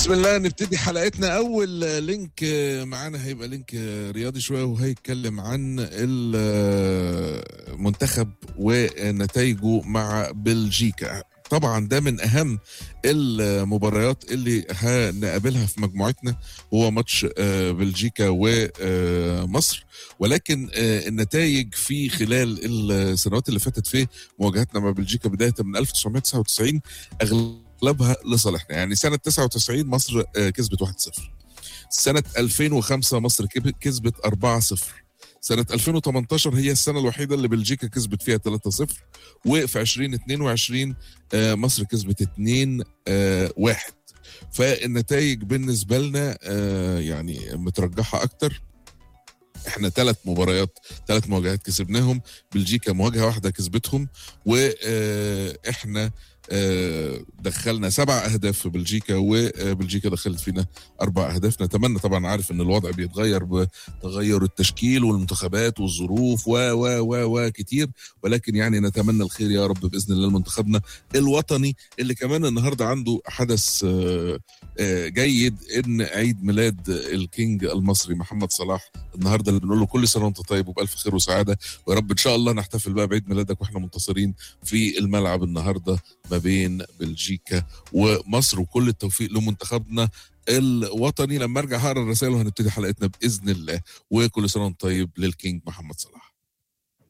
بسم الله نبتدي حلقتنا اول لينك معانا هيبقى لينك رياضي شويه وهيتكلم عن المنتخب ونتائجه مع بلجيكا طبعا ده من اهم المباريات اللي هنقابلها في مجموعتنا هو ماتش بلجيكا ومصر ولكن النتائج في خلال السنوات اللي فاتت في مواجهتنا مع بلجيكا بدايه من 1999 اغلبها لصالحنا يعني سنه 99 مصر كسبت 1-0 سنه 2005 مصر كسبت 4-0 سنة 2018 هي السنة الوحيدة اللي بلجيكا كسبت فيها 3-0 وفي 2022 مصر كسبت 2-1 فالنتائج بالنسبة لنا يعني مترجحة أكتر احنا ثلاث مباريات ثلاث مواجهات كسبناهم بلجيكا مواجهه واحده كسبتهم واحنا دخلنا سبع اهداف في بلجيكا وبلجيكا دخلت فينا اربع اهداف نتمنى طبعا عارف ان الوضع بيتغير بتغير التشكيل والمنتخبات والظروف و و و و كتير ولكن يعني نتمنى الخير يا رب باذن الله لمنتخبنا الوطني اللي كمان النهارده عنده حدث جيد ان عيد ميلاد الكينج المصري محمد صلاح النهارده اللي بنقول له كل سنه وانت طيب وبالف خير وسعاده ويا رب ان شاء الله نحتفل بقى بعيد ميلادك واحنا منتصرين في الملعب النهارده ما بين بلجيكا ومصر وكل التوفيق لمنتخبنا الوطني لما ارجع هقرا الرسائل وهنبتدي حلقتنا باذن الله وكل سنه وانت طيب للكينج محمد صلاح